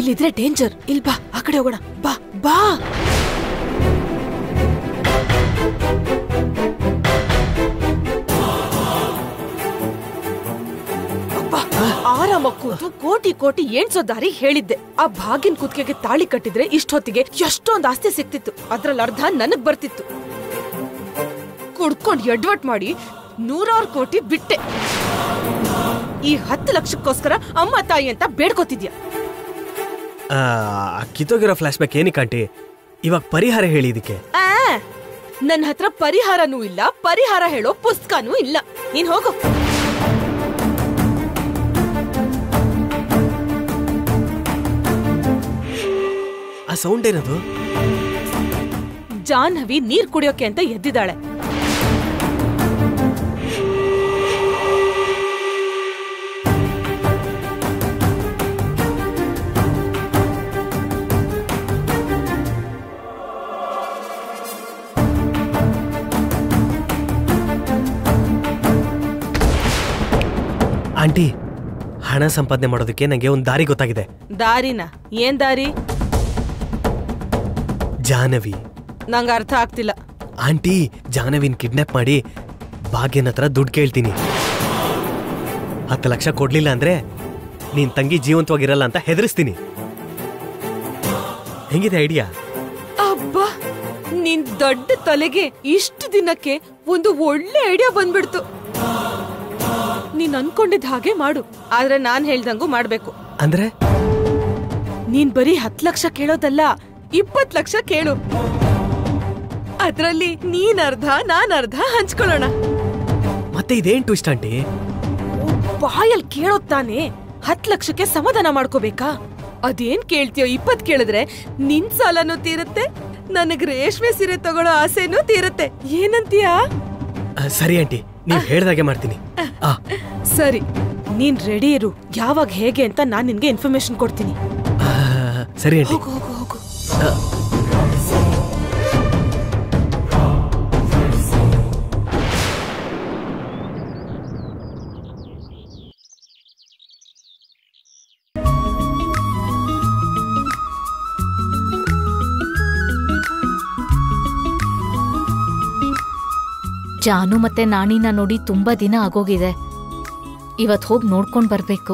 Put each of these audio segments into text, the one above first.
ಇಲ್ಲಿದ್ರೆ ಡೇಂಜರ್ ಇಲ್ ಬಾ ಆ ಕಡೆ ಹೋಗೋಣ ಬಾ ಬಾ ಅಬ್ಬಾ, ಆರಾಮ ಕೂತು ಕೋಟಿ ಕೋಟಿ ಎಣ್ಸೋ ದಾರಿ ಹೇಳಿದ್ದೆ ಆ ಭಾಗಿನ್ ಕುತ್ತಿಗೆಗೆ ತಾಳಿ ಕಟ್ಟಿದ್ರೆ ಇಷ್ಟೊತ್ತಿಗೆ ಎಷ್ಟೊಂದ್ ಆಸ್ತಿ ಸಿಕ್ತಿತ್ತು ಅದ್ರಲ್ಲಿ ಅರ್ಧ ನನಗ್ ಬರ್ತಿತ್ತು ಕುಡ್ಕೊಂಡ್ ಎಡ್ವಟ್ ಮಾಡಿ ನೂರಾರು ಕೋಟಿ ಬಿಟ್ಟೆ ಈ ಹತ್ತು ಲಕ್ಷಕ್ಕೋಸ್ಕರ ಅಮ್ಮ ತಾಯಿ ಅಂತ ಬೇಡ್ಕೋತಿದ್ಯಾ ಆ, ಆ ಕಿತ್ತೋಗಿರೋ ಫ್ಲಾಶ್ ಬ್ಯಾಕ್ ಏನಕ್ಕೆ ಆಂಟಿ ಇವಾಗ ಪರಿಹಾರ ಹೇಳಿ ಇದಕ್ಕೆ ಆ, ನನ್ ಹತ್ರ ಪರಿಹಾರನೂ ಇಲ್ಲ ಪರಿಹಾರ ಹೇಳೋ ಪುಸ್ತಕನೂ ಇಲ್ಲ ನೀನ್ ಹೋಗು ಆ ಸೌಂಡ್ ಏನದು ಜಾಹ್ನವಿ ನೀರ್ ಕುಡಿಯೋಕೆ ಅಂತ ಎದ್ದಿದ್ದಾಳೆ ಆಂಟಿ ಹಣ ಸಂಪಾದನೆ ಮಾಡೋದಕ್ಕೆ ನಂಗೆ ಒಂದು ದಾರಿ ಗೊತ್ತಾಗಿದೆ ದಾರಿನ ಏನ್ ದಾರಿ ಜಾಹ್ನವಿ ನಂಗ ಅರ್ಥ ಆಗ್ತಿಲ್ಲ ಆಂಟಿ ಜಾಹ್ನವಿನ್ ಕಿಡ್ನಾಪ್ ಮಾಡಿ ಭಾಗ್ಯನ ಹತ್ರ ದುಡ್ಡು ಕೇಳ್ತೀನಿ ಹತ್ತು ಲಕ್ಷ ಕೊಡ್ಲಿಲ್ಲ ಅಂದ್ರೆ ನೀನ್ ತಂಗಿ ಜೀವಂತವಾಗಿರಲ್ಲ ಅಂತ ಹೆದರಿಸ್ತೀನಿ ಹೆಂಗಿದೆ ಐಡಿಯಾ ಅಬ್ಬಾ ನಿನ್ ದೊಡ್ಡ ತಲೆಗೆ ಇಷ್ಟು ದಿನಕ್ಕೆ ಒಂದು ಒಳ್ಳೆ ಐಡಿಯಾ ಬಂದ್ಬಿಡ್ತು ನೀನ್ ಅನ್ಕೊಂಡಿದ್ ಹಾಗೆ ಮಾಡು ಆದ್ರೆ ನಾನ್ ಹೇಳ್ದಂಗೂ ಮಾಡ್ಬೇಕು ಅಂದ್ರೆ ನೀನ್ ಬರೀ ಹತ್ ಲಕ್ಷ ಕೇಳೋದಲ್ಲ ಇಪ್ಪತ್ ಲಕ್ಷ ಕೇಳು ಅದ್ರಲ್ಲಿ ನೀನ್ ಅರ್ಧ ನಾನ್ ಅರ್ಧ ಹಂಚ್ಕೊಳ್ಳೋಣ ಮತ್ತೆ ಇದೇನ್ ಟ್ವಿಸ್ಟ್ ಆಂಟಿ ಬಾಯಲ್ ಕೇಳೋದ್ ತಾನೇ ಹತ್ ಲಕ್ಷಕ್ಕೆ ಸಮಾಧಾನ ಮಾಡ್ಕೋಬೇಕಾ ಅದೇನ್ ಕೇಳ್ತೀಯೋ ಇಪ್ಪತ್ ಕೇಳಿದ್ರೆ ನಿನ್ ಸಾಲನೂ ತೀರುತ್ತೆ ನನಗ್ ರೇಷ್ಮೆ ಸೀರೆ ತಗೊಳ್ಳೋ ಆಸೆನೂ ತೀರುತ್ತೆ ಏನಂತೀಯಾ ಆ, ಸರಿ ಆಂಟಿ ನೀವ್ ಹೇಳ್ದಾಗೆ ಮಾಡ್ತೀನಿ ಆ ಸರಿ ನೀನ್ ರೆಡಿ ಇರು ಯಾವಾಗ ಹೇಗೆ ಅಂತ ನಾನ್ ನಿನ್ಗೆ ಇನ್ಫಾರ್ಮೇಶನ್ ಕೊಡ್ತೀನಿ ಆ, ಸರಿ ಆಂಟಿ ಹೋಗು ಹೋಗು ಹೋಗು ಜಾನು ಮತ್ತೆ ನಾಣಿನ ನೋಡಿ ತುಂಬಾ ದಿನ ಆಗೋಗಿದೆ ಇವತ್ ಹೋಗಿ ನೋಡ್ಕೊಂಡ್ ಬರ್ಬೇಕು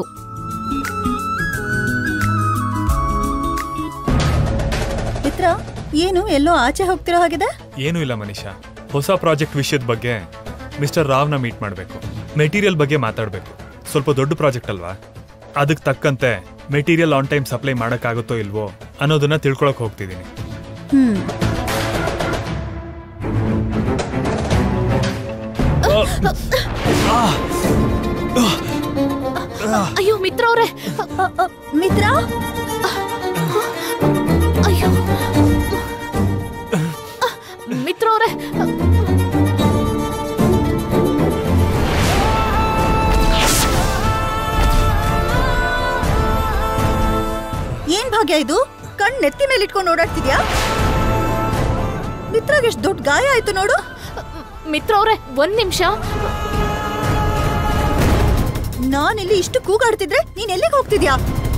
ಮಿತ್ರ ಏನು ಎಲ್ಲೋ ಆಚೆ ಹೋಗ್ತಿರೋ ಹಾಗಿದೆ ಏನೂ ಇಲ್ಲ ಮನೀಷಾ ಹೊಸ ಪ್ರಾಜೆಕ್ಟ್ ವಿಷಯದ ಬಗ್ಗೆ ಮಿಸ್ಟರ್ ರಾವ್ನ ಮೀಟ್ ಮಾಡಬೇಕು ಮೆಟೀರಿಯಲ್ ಬಗ್ಗೆ ಮಾತಾಡಬೇಕು ಸ್ವಲ್ಪ ದೊಡ್ಡ ಪ್ರಾಜೆಕ್ಟ್ ಅಲ್ವಾ ಅದಕ್ಕೆ ತಕ್ಕಂತೆ ಮೆಟೀರಿಯಲ್ ಆನ್ ಟೈಮ್ ಸಪ್ಲೈ ಮಾಡೋಕ್ಕಾಗುತ್ತೋ ಇಲ್ವೋ ಅನ್ನೋದನ್ನ ತಿಳ್ಕೊಳಕ್ ಹೋಗ್ತಿದ್ದೀನಿ ಹ್ಮ್ ಅಯ್ಯೋ ಮಿತ್ರ ಅವ್ರೆ ಅ, ಅ, ಮಿತ್ರ ಅಯ್ಯೋ ಮಿತ್ರ ಅವ್ರೆ ಏನ್ ಭಾಗ್ಯ ಇದು ಕಣ್ ನೆತ್ತಿ ಮೇಲೆ ಇಟ್ಕೊಂಡು ಓಡಾಡ್ತಿದ್ಯಾ ಮಿತ್ರಾಗ್ ಎಷ್ಟ್ ದೊಡ್ಡ ಗಾಯ ಆಯ್ತು ನೋಡು ಮಿತ್ರ ಅವ್ರೆ ಒಂದ್ ನಿಮಿಷ ನಾನಿಲ್ಲಿ ಇಷ್ಟು ಕೂಗಾಡ್ತಿದ್ರೆ ನೀನ್ ಎಲ್ಲಿಗೆ ಹೋಗ್ತಿದ್ಯಾ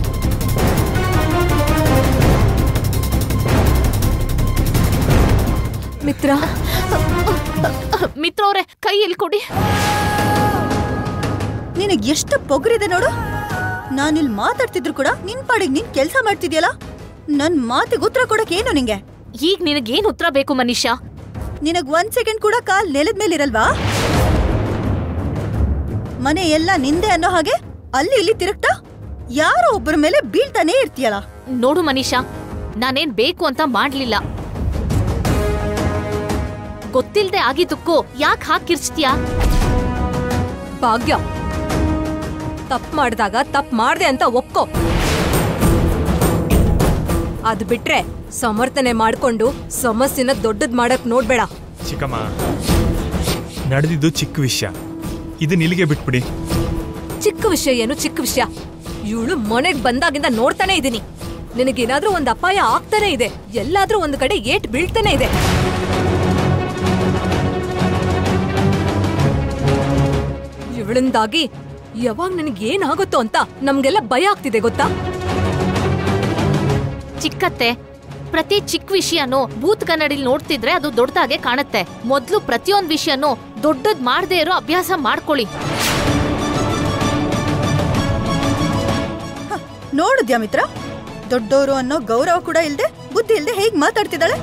ಮಿತ್ರ ಮಿತ್ರ ಅವ್ರೆ ಕೈ ಎಲ್ಲಿ ಕೊಡಿ ನಿನಗ್ ಎಷ್ಟು ಪೊಗರಿದೆ ನೋಡು ನಾನಿಲ್ಲಿ ಮಾತಾಡ್ತಿದ್ರು ಕೂಡ ನಿನ್ ಪಾಡಿಗೆ ನೀನ್ ಕೆಲ್ಸ ಮಾಡ್ತಿದ್ಯಲ್ಲ ನನ್ ಮಾತಿಗೆ ಉತ್ತರ ಕೊಡಕ್ ಏನು ನಿಂಗೆ ಈಗ ನಿನಗೇನ್ ಉತ್ತರ ಬೇಕು ಮನೀಷಾ ನಿನಗ್ ಒಂದ್ ಸೆಕೆಂಡ್ ಕೂಡ ಕಾಲ್ ನೆಲದ ಮೇಲೆ ಇರಲ್ವಾ ಮನೆ ಎಲ್ಲ ನಿಂದೆ ಅನ್ನೋ ಹಾಗೆ ಅಲ್ಲಿ ಇಲ್ಲಿ ತಿರುಗ್ತಾ ಯಾರೋ ಒಬ್ಬರ ಮೇಲೆ ಬೀಳ್ತಾನೆ ಇರ್ತೀಯಲ್ಲ ನೋಡು ಮನೀಷಾ ನಾನೇನ್ ಬೇಕು ಅಂತ ಮಾಡ್ಲಿಲ್ಲ ಗೊತ್ತಿಲ್ದೆ ಆಗಿದ್ದಕ್ಕೂ ಯಾಕೆ ಹಾಕ್ ಕಿರ್ಚ್ತೀಯಾ ಭಾಗ್ಯ ತಪ್ಪು ಮಾಡಿದಾಗ ತಪ್ಪು ಮಾಡ್ದೆ ಅಂತ ಒಪ್ಕೋ ಅದ್ ಬಿಟ್ರೆ ಸಮರ್ಥನೆ ಮಾಡ್ಕೊಂಡು ಸಮಸ್ಯೆನ ದೊಡ್ಡದ್ ಮಾಡಕ್ ನೋಡ್ಬೇಡ ಚಿಕ್ಕಮ್ಮ ನಡೆದಿದ್ದು ಚಿಕ್ಕ ವಿಷಯ ಇದನ್ನ ಇಲ್ಲಿಗೆ ಬಿಟ್ಬಿಡಿ ಚಿಕ್ಕ ವಿಷಯ ಏನು ಚಿಕ್ಕ ವಿಷಯ ಇವಳು ಮನೆಗ್ ಬಂದಾಗಿಂದ ನೋಡ್ತಾನೆ ಇದೀನಿ ನಿನಗೇನಾದ್ರೂ ಒಂದ್ ಅಪಾಯ ಆಗ್ತಾನೆ ಇದೆ ಎಲ್ಲಾದ್ರೂ ಒಂದ್ ಕಡೆ ಏಟ್ ಬೀಳ್ತಾನೆ ಇದೆ ಇವಳಿಂದಾಗಿ ಯಾವಾಗ ನನಗೆ ಏನಾಗುತ್ತೋ ಅಂತ ನಮ್ಗೆಲ್ಲ ಭಯ ಆಗ್ತಿದೆ ಗೊತ್ತಾ ಚಿಕ್ಕತ್ತೆ ಪ್ರತಿ ಚಿಕ್ಕ ವಿಷಯನೂ ಭೂತ್ ಕನ್ನಡಿಲ್ ನೋಡ್ತಿದ್ರೆ ಅದು ದೊಡ್ಡದಾಗೆ ಕಾಣುತ್ತೆ ಮೊದ್ಲು ಪ್ರತಿಯೊಂದ್ ವಿಷಯನೂ ದೊಡ್ಡದ್ ಮಾಡದೇ ಇರೋ ಅಭ್ಯಾಸ ಮಾಡ್ಕೊಳ್ಳಿ ನೋಡಿದ್ಯಾ ಮಿತ್ರ ದೊಡ್ಡೋರು ಅನ್ನೋ ಗೌರವ ಕೂಡ ಇಲ್ದೆ ಬುದ್ಧಿ ಇಲ್ದೆ ಹೇಗ್ ಮಾತಾಡ್ತಿದ್ದಾಳೆ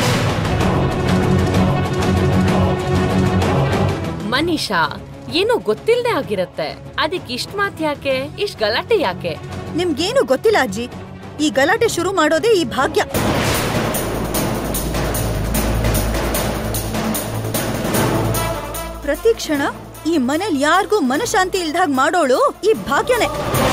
ಮನೀಷಾ ಏನೋ ಗೊತ್ತಿಲ್ದೆ ಆಗಿರತ್ತೆ ಅದಕ್ಕೆ ಇಷ್ಟ್ ಮಾತ್ ಯಾಕೆ ಇಷ್ಟ್ ಗಲಾಟೆ ಯಾಕೆ ನಿಮ್ಗೇನು ಗೊತ್ತಿಲ್ಲ ಅಜ್ಜಿ ಈ ಗಲಾಟೆ ಶುರು ಮಾಡೋದೇ ಈ ಭಾಗ್ಯ ಪ್ರತಿ ಕ್ಷಣ ಈ ಮನೇಲಿ ಯಾರಿಗೂ ಮನಶಾಂತಿ ಇಲ್ದಾಗ ಮಾಡೋಳು ಈ ಭಾಗ್ಯನೇ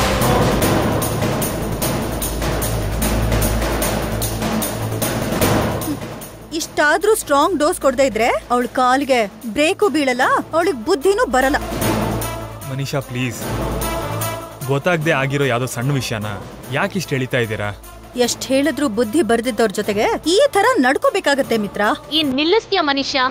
ಇಷ್ಟಾದ್ರೂ ಸ್ಟ್ರಾಂಗ್ ಡೋಸ್ ಕೊಡದೇ ಇದ್ರೆ ಅವಳ ಕಾಲಿಗೆ ಬ್ರೇಕು ಬೀಳಲ್ಲ ಅವಳಿಗೆ ಬುದ್ಧಿನೂ ಬರಲ್ಲ ಮನೀಷಾ ಪ್ಲೀಸ್ ಗೊತ್ತಾಗ್ದೆ ಆಗಿರೋ ಯಾವ್ದೋ ಸಣ್ಣ ವಿಷಯನ ಯಾಕೆ ಇಷ್ಟು ಎಳಿತಾ ಇದ್ದೀರಾ ಎಷ್ಟ್ ಹೇಳಿದ್ರು ಬುದ್ಧಿ ಬರ್ದಿದ್ದವ್ರ ಜೊತೆಗೆ ಈ ತರ ನಡ್ಕೋಬೇಕಾಗತ್ತೆ ಮಿತ್ರ ಈ ನಿಲ್ಲಿಸ್ತೀಯ ಮನುಷ್ಯ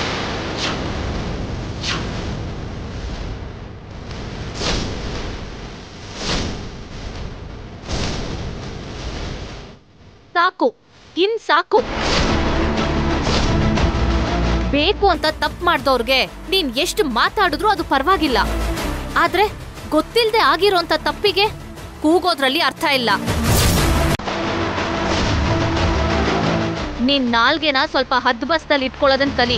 ಸಾಕು ಇನ್ ಸಾಕು ಬೇಕು ಅಂತ ತಪ್ಪು ಮಾಡ್ದವ್ರಿಗೆ ನೀನ್ ಎಷ್ಟು ಮಾತಾಡಿದ್ರು ಅದು ಪರವಾಗಿಲ್ಲ ಆದ್ರೆ ಗೊತ್ತಿಲ್ದೆ ಆಗಿರೋಂಥ ತಪ್ಪಿಗೆ ಕೂಗೋದ್ರಲ್ಲಿ ಅರ್ಥ ಇಲ್ಲ ನಿನ್ ನಾಲ್ಗೆನ ಸ್ವಲ್ಪ ಹದ್ಬಸ್ತಲ್ಲಿ ಇಟ್ಕೊಳ್ಳೋದನ್ ಕಲಿ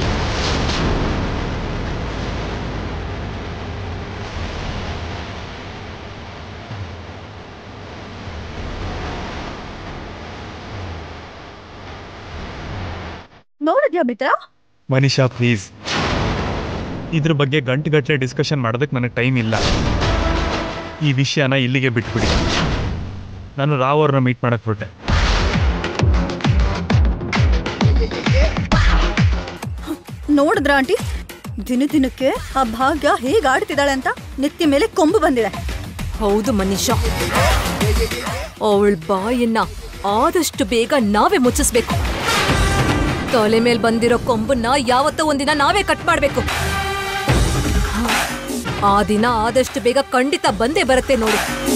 ನೋಡಿದ್ಯಾ ಮಿತ್ರ ಮನೀಷಾ ಪ್ಲೀಸ್ ಇದ್ರ ಬಗ್ಗೆ ಗಂಟೆಗಟ್ಟಲೆ ಡಿಸ್ಕಷನ್ ಮಾಡೋದಕ್ಕೆ ನನಗೆ ಟೈಮ್ ಇಲ್ಲ ಈ ವಿಷಯನ ಇಲ್ಲಿಗೆ ಬಿಟ್ಬಿಡಿ ನಾನು ರಾವ್ ಅವ್ರನ್ನ ಮೀಟ್ ಮಾಡಕ್ ಹೊರಟೆ ನೋಡಿದ್ರ ಆಂಟಿ ದಿನ ದಿನಕ್ಕೆ ಆ ಭಾಗ್ಯ ಹೇಗ್ ಆಡ್ತಿದ್ದಾಳೆ ಅಂತ ನೆತ್ತಿ ಮೇಲೆ ಕೊಂಬು ಬಂದಿದೆ ಹೌದು ಮನೀಷಾ ಅವಳ ಬಾಯನ್ನ ಆದಷ್ಟು ಬೇಗ ನಾವೇ ಮುಚ್ಚಿಸ್ಬೇಕು ತಲೆ ಮೇಲ್ ಬಂದಿರೋ ಕೊಂಬನ್ನ ಯಾವತ್ತೋ ಒಂದಿನ ನಾವೇ ಕಟ್ ಮಾಡ್ಬೇಕು ಆ ದಿನ ಆದಷ್ಟು ಬೇಗ ಖಂಡಿತ ಬಂದೇ ಬರುತ್ತೆ ನೋಡು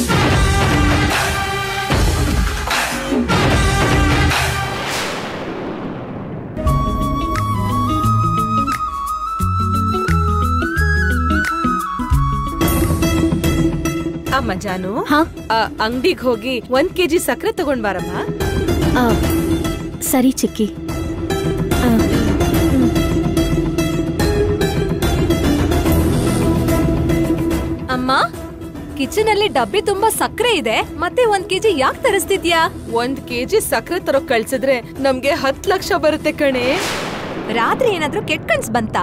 ಅಮ್ಮ ಜಾನು ಹಾ ಅಂಗಡಿಗೆ ಹೋಗಿ ಒಂದ್ ಕೆಜಿ ಸಕ್ಕರೆ ತಗೊಂಡ್ ಬಾರಮ್ಮ ಆ, ಸರಿ ಚಿಕ್ಕಿ ಆ, ಅಮ್ಮ ಕಿಚನ್ ಅಲ್ಲಿ ಡಬ್ಬಿ ತುಂಬಾ ಸಕ್ಕರೆ ಇದೆ ಮತ್ತೆ ಒಂದ್ ಕೆಜಿ ಯಾಕೆ ತರಿಸ್ತಿದ್ಯಾ ಒಂದ್ ಕೆಜಿ ಸಕ್ಕರೆ ತರೋ ಕಳ್ಸಿದ್ರೆ ನಮ್ಗೆ ಹತ್ ಲಕ್ಷ ಬರುತ್ತೆ ಕಣೆ ರಾತ್ರಿ ಏನಾದ್ರೂ ಕೆಟ್ಟ ಕನ್ಸ್ ಬಂತಾ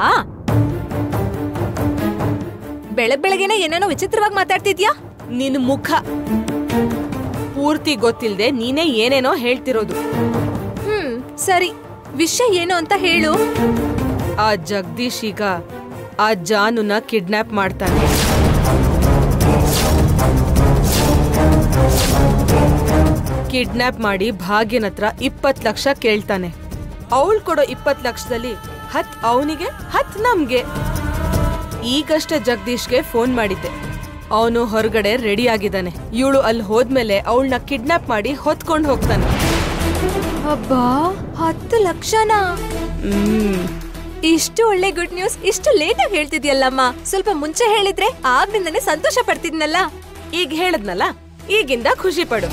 ಬೆಳಗ್ ಬೆಳಗ್ಗೆನೆ ಏನೇನೋ ವಿಚಿತ್ರವಾಗಿ ಮಾತಾಡ್ತಿದ್ಯಾ ನಿನ್ ಮುಖ ಪೂರ್ತಿ ಗೊತ್ತಿಲ್ದೆ ನೀನೇ ಏನೇನೋ ಹೇಳ್ತಿರೋದು ಹ್ಮ್ ಸರಿ ವಿಷಯ ಏನು ಅಂತ ಹೇಳು ಆ ಜಗದೀಶ್ ಈಗ ಆ ಜಾನುನ ಕಿಡ್ನಾಪ್ ಮಾಡ್ತಾನೆ ಕಿಡ್ನಾಪ್ ಮಾಡಿ ಭಾಗ್ಯನ ಹತ್ರ ಇಪ್ಪತ್ ಲಕ್ಷ ಕೇಳ್ತಾನೆ ಅವಳು ಕೊಡೋ ಇಪ್ಪತ್ ಲಕ್ಷದಲ್ಲಿ ಹತ್ ಅವನಿಗೆ ಹತ್ ನಮ್ಗೆ ಈಗಷ್ಟೇ ಜಗದೀಶ್ಗೆ ಫೋನ್ ಮಾಡಿದ್ದೆ ಅವನು ಹೊರಗಡೆ ರೆಡಿ ಆಗಿದ್ದಾನೆ ಇವಳು ಅಲ್ಲಿ ಹೋದ್ಮೇಲೆ ಅವಳನ್ನ ಕಿಡ್ನಾಪ್ ಮಾಡಿ ಹೊತ್ಕೊಂಡು ಹೋಗ್ತಾನೆ ಅಬ್ಬಾ ಹತ್ತು ಲಕ್ಷನಾ ಹ್ಮ್ ಇಷ್ಟು ಒಳ್ಳೆ ಗುಡ್ ನ್ಯೂಸ್ ಇಷ್ಟು ಲೇಟ್ ಆಗಿ ಹೇಳ್ತಿದ್ಯಲ್ಲಮ್ಮ ಸ್ವಲ್ಪ ಮುಂಚೆ ಹೇಳಿದ್ರೆ ಆಗ್ಲಿಂದನೇ ಸಂತೋಷ ಪಡ್ತಿದ್ನಲ್ಲ ಈಗ ಹೇಳದ್ನಲ್ಲ ಈಗಿಂದ ಖುಷಿ ಪಡು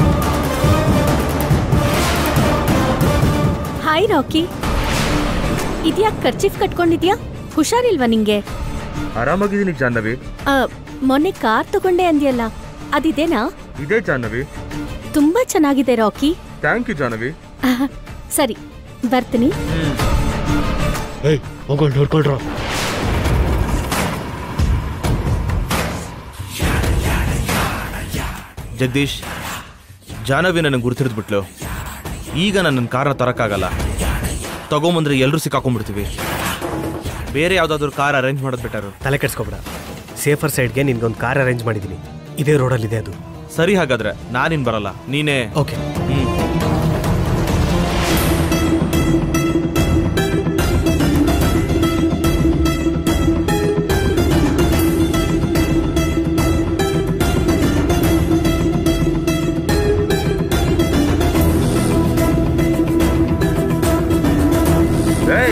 ಹಾಯ್ ರಾಕಿ ಇದ್ಯಾಕ್ ಖರ್ಚಿಫ್ ಕಟ್ಕೊಂಡಿದ್ಯಾ ಹುಷಾರಿಲ್ವಾ ನಿಂಗೆ ಆರಾಮಾಗಿದ್ದೀನಿ ಜಾಹ್ನವಿ ಆ, ಮೊನ್ನೆ ಕಾರ್ ತಗೊಂಡೆ ಅಂದ್ಯಲ್ಲ ಅದಿದೇನಾ ಇದೇ ಜಾಹ್ನವಿ ತುಂಬಾ ಚೆನ್ನಾಗಿದೆ ರಾಕಿ ಥ್ಯಾಂಕ್ ಯು ಜಾಹ್ನವಿ ಆಹಾ, ಸರಿ ಬರ್ತೀನಿ ಏಯ್ ಹೋಗೋಣ ನೋಡ್ಕೊಳ್ರ ಜಗದೀಶ್ ಜಾಹ್ನವಿ ನನಗೆ ಗುರ್ತಿಡಿದ್ಬಿಟ್ಲು ಈಗ ನನ್ನ ಕಾರ್ನ ತರಕ್ಕಾಗಲ್ಲ ತಗೊಂಬಂದ್ರೆ ಎಲ್ಲರೂ ಸಿಕ್ಕಾಕೊಂಡ್ಬಿಡ್ತೀವಿ ಬೇರೆ ಯಾವುದಾದ್ರೂ ಕಾರ್ ಅರೇಂಜ್ ಮಾಡೋದು ಬೆಟರು ತಲೆ ಕೆಡ್ಸ್ಕೊಬೇಡ ಸೇಫರ್ ಸೈಡ್ಗೆ ನಿನ್ಗೊಂದು ಕಾರ್ ಅರೇಂಜ್ ಮಾಡಿದ್ದೀನಿ ಇದೇ ರೋಡಲ್ಲಿದೆ ಅದು ಸರಿ ಹಾಗಾದ್ರೆ ನಾನಿನ್ ಬರಲ್ಲ ನೀನೇ ಓಕೆ ಹ್ಮ್ ಏಯ್!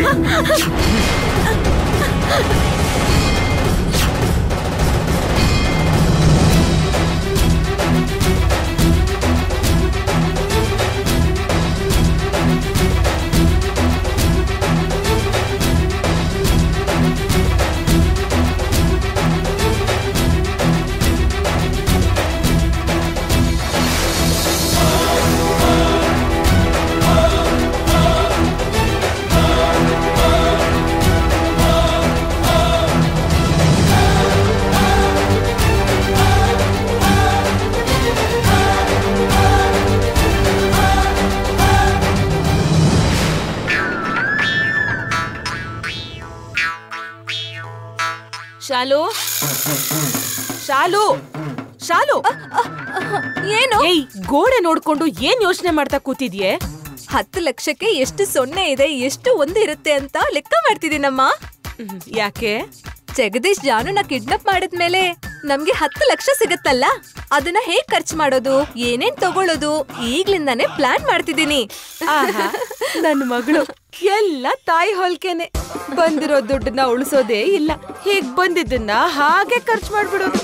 ಶಾಲು ಶಾಲು ಶಾಲು ಏನು ಏಯ್ ಗೋಡೆ ನೋಡ್ಕೊಂಡು ಏನ್ ಯೋಚನೆ ಮಾಡ್ತಾ ಕೂತಿದ್ಯೆ ಹತ್ತು ಲಕ್ಷಕ್ಕೆ ಎಷ್ಟು ಸೊನ್ನೆ ಇದೆ ಎಷ್ಟು ಒಂದು ಇರುತ್ತೆ ಅಂತ ಲೆಕ್ಕ ಮಾಡ್ತಿದ್ದೀನಮ್ಮ ಹ್ಮ್, ಯಾಕೆ ಜಗದೀಶ್ ಜಾನುನ ಕಿಡ್ನಾಪ್ ಮಾಡಿದ್ಮೇಲೆ ನಮ್ಗೆ ಹತ್ತು ಲಕ್ಷ ಸಿಗತ್ತಲ್ಲ ಅದನ್ನ ಹೇಗ್ ಖರ್ಚು ಮಾಡೋದು ಏನೇನ್ ತಗೊಳ್ಳೋದು ಈಗ್ಲಿಂದಾನೇ ಪ್ಲಾನ್ ಮಾಡ್ತಿದ್ದೀನಿ ಆಹಾ, ನನ್ ಮಗಳು ಎಲ್ಲ ತಾಯಿ ಹೊಲ್ಕೆನೆ ಬಂದಿರೋ ದುಡ್ಡನ್ನ ಉಳಿಸೋದೇ ಇಲ್ಲ ಹೀಗ್ ಬಂದಿದ್ದನ್ನ ಹಾಗೆ ಖರ್ಚು ಮಾಡ್ಬಿಡೋದು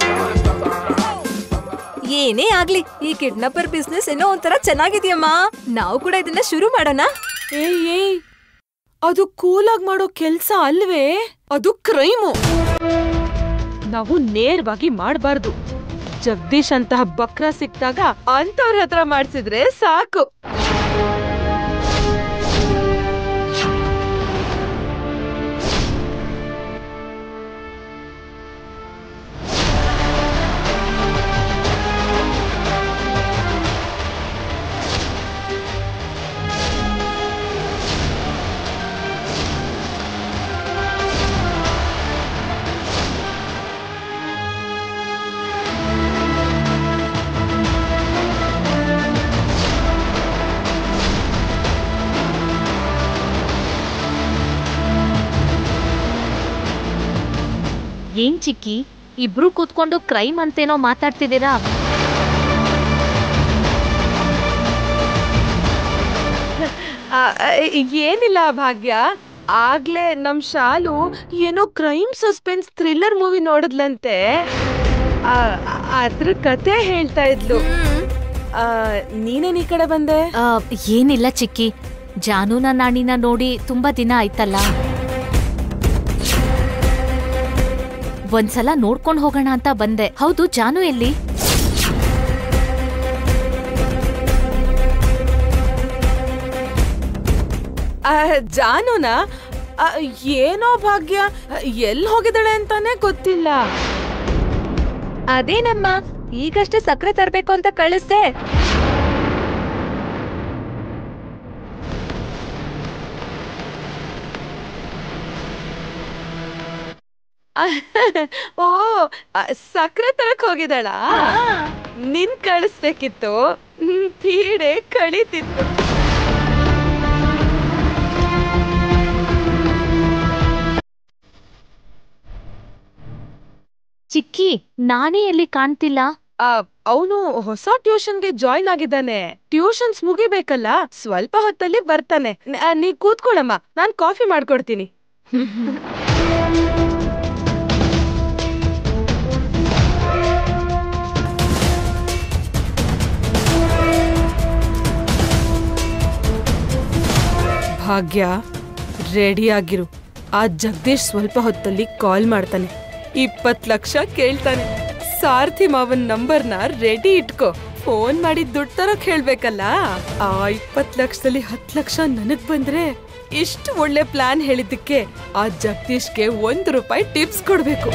ಏನೇ ಆಗ್ಲಿ ಈ ಕಿಡ್ನಾಪರ್ ಬಿಸ್ನೆಸ್ ಏನೋ ಒಂಥರ ಚೆನ್ನಾಗಿದ್ಯಮ್ಮ ನಾವು ಕೂಡ ಇದನ್ನ ಶುರು ಮಾಡೋಣ ಏಯ್ ಏಯ್ ಅದು ಕೂಲಾಗ್ ಮಾಡೋ ಕೆಲ್ಸ ಅಲ್ವೇ ಅದು ಕ್ರೈಮು ನಾವು ನೇರವಾಗಿ ಮಾಡಬಾರ್ದು ಜಗದೀಶ್ ಅಂತಹ ಬಕ್ರ ಸಿಕ್ತಾಗ ಅಂತವ್ರ ಹತ್ರ ಮಾಡ್ಸಿದ್ರೆ ಸಾಕು ಏನ್ ಚಿಕ್ಕಿ ಇಬ್ರು ಕೂತ್ಕೊಂಡು ಕ್ರೈಮ್ ಅಂತೇನೋ ಮಾತಾಡ್ತಿದ್ದೀರಾ ಆ, ಆ, ಏನಿಲ್ಲ ಭಾಗ್ಯ ಆಗ್ಲೇ ನಮ್ ಶಾಲು ಏನೋ ಕ್ರೈಮ್ ಸಸ್ಪೆನ್ಸ್ ಥ್ರಿಲ್ಲರ್ ಮೂವಿ ನೋಡಿದ್ಲಂತೆ ಆ, ಅದ್ರ ಕತೆ ಹೇಳ್ತಾ ಇದ್ಲು ಆ, ನೀನೇನ್ ಈ ಕಡೆ ಬಂದೆ ಆ, ಏನಿಲ್ಲ ಚಿಕ್ಕಿ ಜಾನುನ ನಾಣಿನ ನೋಡಿ ತುಂಬಾ ದಿನ ಆಯ್ತಲ್ಲ ಒಂದ್ಸಲ ನೋಡ್ಕೊಂಡ್ ಹೋಗೋಣ ಅಂತ ಬಂದೆ ಹೌದು ಜಾನು ಎಲ್ಲಿ ಆ, ಜಾನುನ ಆ, ಏನೋ ಭಾಗ್ಯ ಎಲ್ಲಿ ಹೋಗಿದ್ದಾಳೆ ಅಂತಾನೆ ಗೊತ್ತಿಲ್ಲ ಅದೇನಮ್ಮ ಈಗಷ್ಟೇ ಸಕ್ಕರೆ ತರ್ಬೇಕು ಅಂತ ಕಳಿಸ್ದೆ ಓ ಆ, ಸಕ್ರೆ ತರಕ್ ಹೋಗಿದ್ದಾಳ ನಿನ್ ಕಳಿಸ್ಬೇಕಿತ್ತು ಹ್ಮ್, ಪೀಡೆ ಕಳೀತಿತ್ತು ಚಿಕ್ಕಿ ನಾನೇ ಎಲ್ಲಿ ಕಾಣ್ತಿಲ್ಲ ಅವನು ಹೊಸ ಟ್ಯೂಷನ್ಗೆ ಜಾಯ್ನ್ ಆಗಿದ್ದಾನೆ ಟ್ಯೂಷನ್ಸ್ ಮುಗಿಬೇಕಲ್ಲ ಸ್ವಲ್ಪ ಹೊತ್ತಲ್ಲಿ ಬರ್ತಾನೆ ನ- ಆ, ನೀ ಕೂತ್ಕೊಳಮ್ಮ ನಾನ್ ಕಾಫಿ ಮಾಡ್ಕೊಡ್ತೀನಿ ಭಾಗ್ಯ ರೆಡಿ ಆಗಿರು ಆ ಜಗದೀಶ್ ಸ್ವಲ್ಪ ಹೊತ್ತಲ್ಲಿ ಕಾಲ್ ಮಾಡ್ತಾನೆ ಇಪ್ಪತ್ ಲಕ್ಷ ಕೇಳ್ತಾನೆ ಸಾರಥಿ ಮಾವನ್ ನಂಬರ್ನ ರೆಡಿ ಇಟ್ಕೋ ಫೋನ್ ಮಾಡಿ ದುಡ್ಡು ತರಕ್ ಹೇಳ್ಬೇಕಲ್ಲ ಆ ಇಪ್ಪತ್ ಲಕ್ಷದಲ್ಲಿ ಹತ್ ಲಕ್ಷ ನನಗ್ ಬಂದ್ರೆ ಇಷ್ಟು ಒಳ್ಳೆ ಪ್ಲಾನ್ ಹೇಳಿದ್ದಕ್ಕೆ ಆ ಜಗದೀಶ್ಗೆ ಒಂದು ರೂಪಾಯಿ ಟಿಪ್ಸ್ ಕೊಡ್ಬೇಕು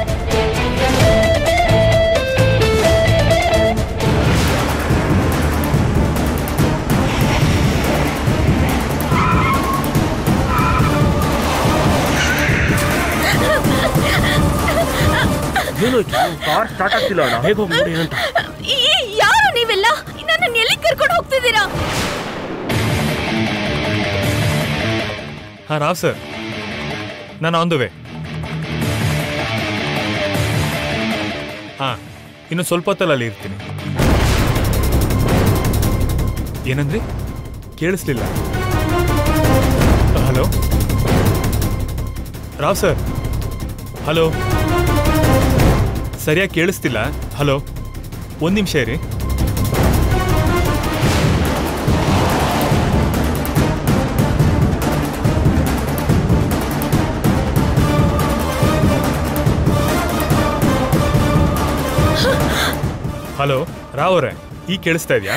ಏನೋಯ್ತು ಕಾರ್ ಸ್ಟಾರ್ಟ್ ಆಗ್ತಿಲ್ಲ ಅಣ್ಣ ಹೇಗೆ ಹೋಗಿ ನೋಡಿ ಏನಂತ ಯಾರು ನೀವೆಲ್ಲ ನನ್ನ ಎಲ್ಲಿ ಕರ್ಕೊಂಡು ಹೋಗ್ತಿದ್ದೀರಾ ಹಾ ರಾವ್ ಸರ್ ನಾನು ಆನ್ ದ ವೇ ಹಾ ಇನ್ನು ಸ್ವಲ್ಪ ಹೊತ್ತಲ್ಲಿ ಅಲ್ಲಿ ಇರ್ತೀನಿ ಏನಂದ್ರಿ ಕೇಳಿಸ್ಲಿಲ್ಲ ಹಲೋ ರಾವ್ ಸರ್ ಹಲೋ ಸರಿಯಾಗಿ ಕೇಳಿಸ್ತಿಲ್ಲ ಹಲೋ ಒಂದು ನಿಮಿಷ ಇರಿ ಹಲೋ ರಾವ್ ಅವರೇ ಈಗ ಕೇಳಿಸ್ತಾ ಇದೆಯಾ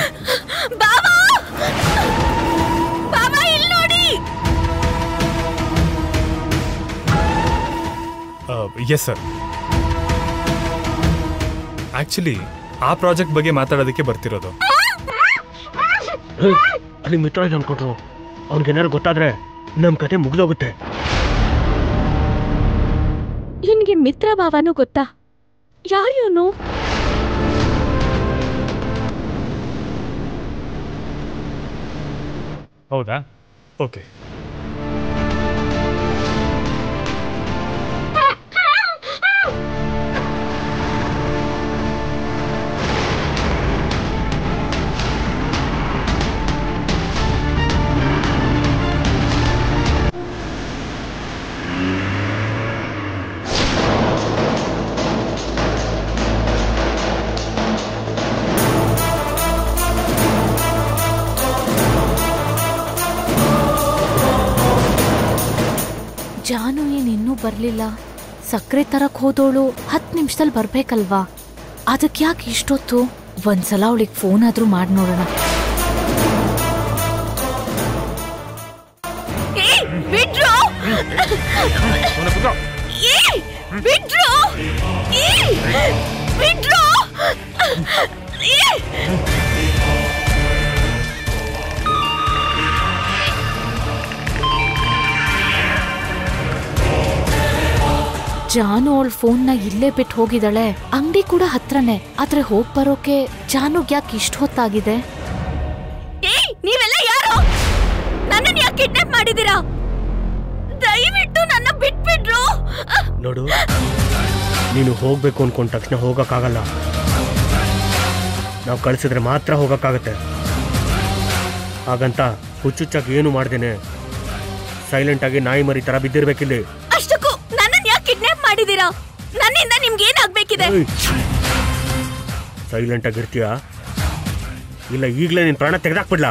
ಬಾಬಾ ಇಲ್ಲಿ ನೋಡಿ ಎಸ್ ಸರ್ ಆಕ್ಚುಲಿ ಆ ಪ್ರಾಜೆಕ್ಟ್ ಬಗ್ಗೆ ಮಾತಾಡೋದಕ್ಕೆ ಬರ್ತಿರೋದು ಅಲ್ಲಿ ಮಿತ್ರ ಇದೆ ಅನ್ಕೊಂಡ್ರು ಅವ್ನಿಗೇನಾರು ಗೊತ್ತಾದ್ರೆ ನಮ್ಮ ಕತೆ ಮುಗ್ದೋಗುತ್ತೆ ನಿನ್ಗೆ ಮಿತ್ರ ಭಾವನೂ ಗೊತ್ತಾ ಯಾರು ಇವನು ಹೌದಾ ಓಕೆ ಜಾನು ಏನ್ ಇನ್ನೂ ಬರ್ಲಿಲ್ಲ ಸಕ್ಕರೆ ತರಕ್ ಹೋದೋಳು ಹತ್ತು ನಿಮಿಷದಲ್ಲಿ ಬರ್ಬೇಕಲ್ವಾ ಅದಕ್ಕೆ ಯಾಕೆ ಇಷ್ಟೊತ್ತು ಒಂದ್ಸಲ ಅವಳಿಗೆ ಫೋನ್ ಆದ್ರೂ ಮಾಡಿ ನೋಡೋಣ ಬಿಟ್ರು ಏ ಬಿಟ್ರು ಏ ಬಿಟ್ರು ಏ ಜಾನು ಅವಳ ಫೋನ್ನ ಇಲ್ಲೇ ಬಿಟ್ಟು ಹೋಗಿದ್ದಾಳೆ ಅಂಗಡಿ ಕೂಡ ಹತ್ರನೇ ಆದ್ರೆ ಹೋಗ್ ಬರೋಕೆ ಜಾನುಗ್ ಯಾಕೆ ಇಷ್ಟ ಹೊತ್ತಾಗಿದೆ ಏಯ್ ನೀವೆಲ್ಲ ಯಾರು ನನ್ನನ್ನ ಯಾಕೆ ಕಿಡ್ನಾಪ್ ಮಾಡಿದ್ದೀರಾ ದಯವಿಟ್ಟು ನನ್ನ ಬಿಟ್ಬಿಡ್ರು ನೋಡು ನೀನು ಹೋಗ್ಬೇಕು ಅನ್ಕೊಂಡ ತಕ್ಷಣ ಹೋಗಕ್ಕಾಗಲ್ಲ ನಾವು ಕಳಿಸಿದ್ರೆ ಮಾತ್ರ ಹೋಗಕ್ಕಾಗತ್ತೆ ಹಾಗಂತ ಹುಚ್ಚುಚ್ಚಾಗಿ ಏನು ಮಾಡ್ದೇನೆ ಸೈಲೆಂಟಾಗಿ ನಾಯಿ ಮರಿ ಥರ ಬಿದ್ದಿರ್ಬೇಕಿಲ್ಲಿ ಅಷ್ಟಕ್ಕೂ ನನ್ನನ್ನ ಯಾಕೆ ಕಿಡ್ನಾಪ್ ಮಾಡಿದ್ದೀರಾ ನನ್ನಿಂದ ನಿಮ್ಗೆ ಏನಾಗ್ಬೇಕಿದೆ ಸೈಲೆಂಟ್ ಆಗಿರ್ತೀಯಾ ಇಲ್ಲ ಈಗಲೇ ನಿನ್ನ ಪ್ರಾಣ ತೆಗೆದಾಕ್ಬಿಡ್ಲಾ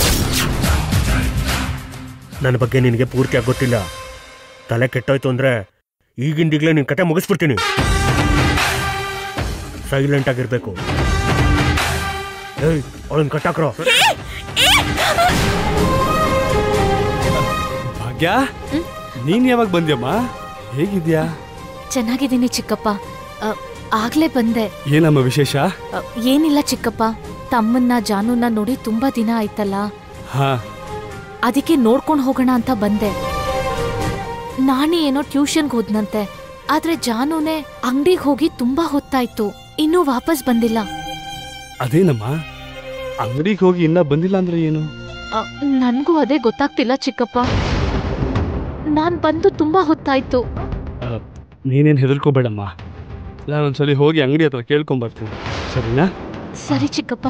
ನನ್ನ ಬಗ್ಗೆ ನಿನಗೆ ಪೂರ್ತಿಯಾಗಿ ಗೊತ್ತಿಲ್ಲ ತಲೆ ಕೆಟ್ಟೋಯ್ತು ಅಂದ್ರೆ ಈಗಿಂದೀಗಲೇ ನಿನ್ನ ಕತೆ ಮುಗಿಸ್ಬಿಡ್ತೀನಿ ಸೈಲೆಂಟ್ ಆಗಿರ್ಬೇಕು ಏಯ್ ಅವಳನ್ನ ಕಟ್ಟಾಕ್ರೋ ಭಾಗ್ಯ ನೀನ್ ಯಾವಾಗ ಬಂದ್ಯಮ್ಮ ಹೇಗಿದ್ಯಾ ಚೆನ್ನಾಗಿದ್ದೀನಿ ಚಿಕ್ಕಪ್ಪ ಅ, ಆಗ್ಲೇ ಬಂದೆ ಏನಮ್ಮ ವಿಶೇಷ ಅ, ಏನಿಲ್ಲ ಚಿಕ್ಕಪ್ಪ ತಮ್ಮನ್ನ ಜಾನುನ ನೋಡಿ ತುಂಬಾ ದಿನ ಆಯ್ತಲ್ಲ ಹಾ ಅದಕ್ಕೆ ನೋಡ್ಕೊಂಡು ಹೋಗೋಣ ಅಂತ ಬಂದೆ ನಾಣಿ ಏನೋ ಟ್ಯೂಷನ್ಗೆ ಹೋದ್ನಂತೆ ಆದ್ರೆ ಜಾನುನೇ ಅಂಗಡಿಗೆ ಹೋಗಿ ತುಂಬಾ ಹೊತ್ತಾಯ್ತು ಇನ್ನೂ ವಾಪಸ್ ಬಂದಿಲ್ಲ ಅದೇನಮ್ಮ ಅಂಗಡಿಗೆ ಹೋಗಿ ಇನ್ನ ಬಂದಿಲ್ಲ ಅಂದ್ರೆ ಏನು ಅ, ನನ್ಗೂ ಅದೇ ಗೊತ್ತಾಗ್ತಿಲ್ಲ ಚಿಕ್ಕಪ್ಪ ನಾನ್ ಬಂದು ತುಂಬಾ ಹೊತ್ತಾಯ್ತು ಆ, ನೀನೇನ್ ಹೆದರ್ಕೋಬೇಡಮ್ಮ ನಾನು ಒಂದ್ಸಲಿ ಹೋಗಿ ಅಂಗಡಿ ಹತ್ರ ಕೇಳ್ಕೊಂಬರ್ತೀನಿ ಸರಿನಾ ಸರಿ ಚಿಕ್ಕಪ್ಪ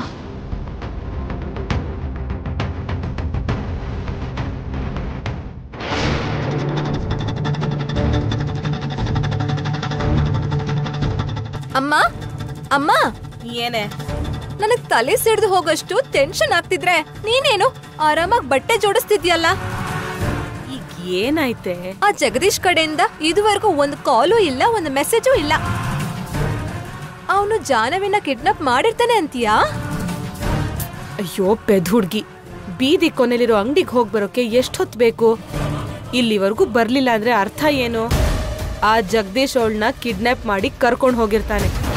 ಅಮ್ಮ ಅಮ್ಮ ಏನೇ ನನಗ್ ತಲೆ ಸಿಡ್ದು ಹೋಗಷ್ಟು ಟೆನ್ಷನ್ ಆಗ್ತಿದ್ರೆ ನೀನೇನು ಆರಾಮಾಗಿ ಬಟ್ಟೆ ಜೋಡಿಸ್ತಿದ್ಯಲ್ಲ ಈಗ ಏನಾಯ್ತೆ ಆ ಜಗದೀಶ್ ಕಡೆಯಿಂದ ಇದುವರೆಗೂ ಒಂದು ಕಾಲು ಇಲ್ಲ ಒಂದು ಮೆಸೇಜು ಇಲ್ಲ ಅವನು ಜಾನವಿನ ಕಿಡ್ನಾಪ್ ಮಾಡಿರ್ತಾನೆ ಅಂತೀಯಾ ಅಯ್ಯೋ ಪೆದ್ ಹುಡ್ಗಿ ಬೀದಿ ಕೊನೆಲಿರೋ ಅಂಗಡಿಗೆ ಹೋಗ್ ಬರೋಕೆ ಎಷ್ಟೊತ್ ಬೇಕು ಇಲ್ಲಿವರೆಗೂ ಬರ್ಲಿಲ್ಲ ಅಂದ್ರೆ ಅರ್ಥ ಏನು ಆ ಜಗದೀಶ್ ಅವಳನ್ನ ಕಿಡ್ನಾಪ್ ಮಾಡಿ ಕರ್ಕೊಂಡು ಹೋಗಿರ್ತಾನೆ